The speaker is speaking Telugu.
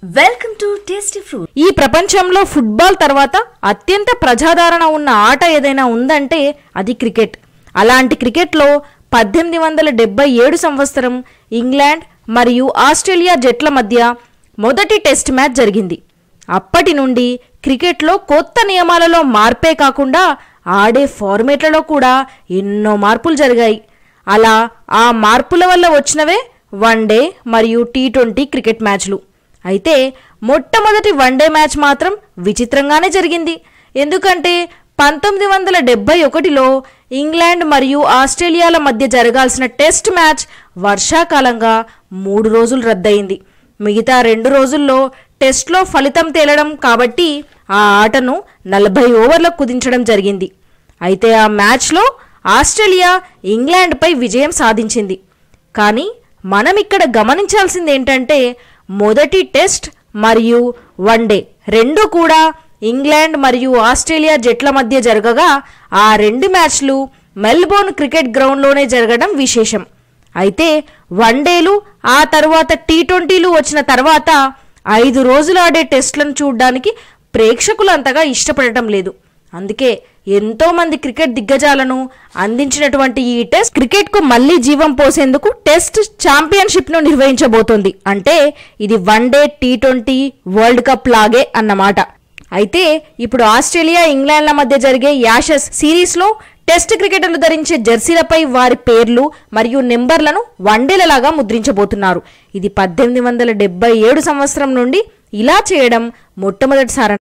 వెల్కమ్ టు టేస్టీ ఫ్రూట్ ఈ ప్రపంచంలో ఫుట్బాల్ తర్వాత అత్యంత ప్రజాదరణ ఉన్న ఆట ఏదైనా ఉందంటే అది క్రికెట్ అలాంటి క్రికెట్లో పద్దెనిమిది వందల డెబ్బై ఏడు సంవత్సరం ఇంగ్లాండ్ మరియు ఆస్ట్రేలియా జట్ల మధ్య మొదటి టెస్ట్ మ్యాచ్ జరిగింది అప్పటి నుండి క్రికెట్లో కొత్త నియమాలలో మార్పే కాకుండా ఆడే ఫార్మేట్లలో కూడా ఎన్నో మార్పులు జరిగాయి అలా ఆ మార్పుల వల్ల వచ్చినవే వన్డే మరియు టీ ట్వంటీ క్రికెట్ మ్యాచ్లు అయితే మొట్టమొదటి వన్డే మ్యాచ్ మాత్రం విచిత్రంగానే జరిగింది ఎందుకంటే పంతొమ్మిది వందల డెబ్బై ఒకటిలో ఇంగ్లాండ్ మరియు ఆస్ట్రేలియాల మధ్య జరగాల్సిన టెస్ట్ మ్యాచ్ వర్షాకాలంగా మూడు రోజులు రద్దయింది మిగతా రెండు రోజుల్లో టెస్ట్లో ఫలితం తేలడం కాబట్టి ఆ ఆటను నలభై ఓవర్లకు కుదించడం జరిగింది అయితే ఆ మ్యాచ్లో ఆస్ట్రేలియా ఇంగ్లాండ్పై విజయం సాధించింది కానీ మనం ఇక్కడ గమనించాల్సింది ఏంటంటే మొదటి టెస్ట్ మరియు వన్డే రెండు కూడా ఇంగ్లాండ్ మరియు ఆస్ట్రేలియా జట్ల మధ్య జరగగా ఆ రెండు మ్యాచ్లు మెల్బోర్న్ క్రికెట్ గ్రౌండ్లోనే జరగడం విశేషం అయితే వన్డేలు ఆ తర్వాత టీ ట్వంటీలు వచ్చిన తర్వాత ఐదు రోజులు ఆడే టెస్టులను చూడడానికి ప్రేక్షకులు అంతగా ఇష్టపడటం లేదు అందుకే ఎంతో మంది క్రికెట్ దిగ్గజాలను అందించినటువంటి ఈ టెస్ట్ క్రికెట్ కు మళ్లీ జీవం పోసేందుకు టెస్ట్ ఛాంపియన్షిప్ ను నిర్వహించబోతోంది అంటే ఇది one day T twenty world cup లాగే అన్నమాట అయితే ఇప్పుడు ఆస్ట్రేలియా ఇంగ్లాండ్ల మధ్య జరిగే యాషెస్ సిరీస్ లో టెస్ట్ క్రికెటర్లు ధరించే జెర్సీలపై వారి పేర్లు మరియు నెంబర్లను వన్డేలలాగా ముద్రించబోతున్నారు ఇది పద్దెనిమిది వందల డెబ్బై ఏడు సంవత్సరం నుండి ఇలా చేయడం మొట్టమొదటిసారి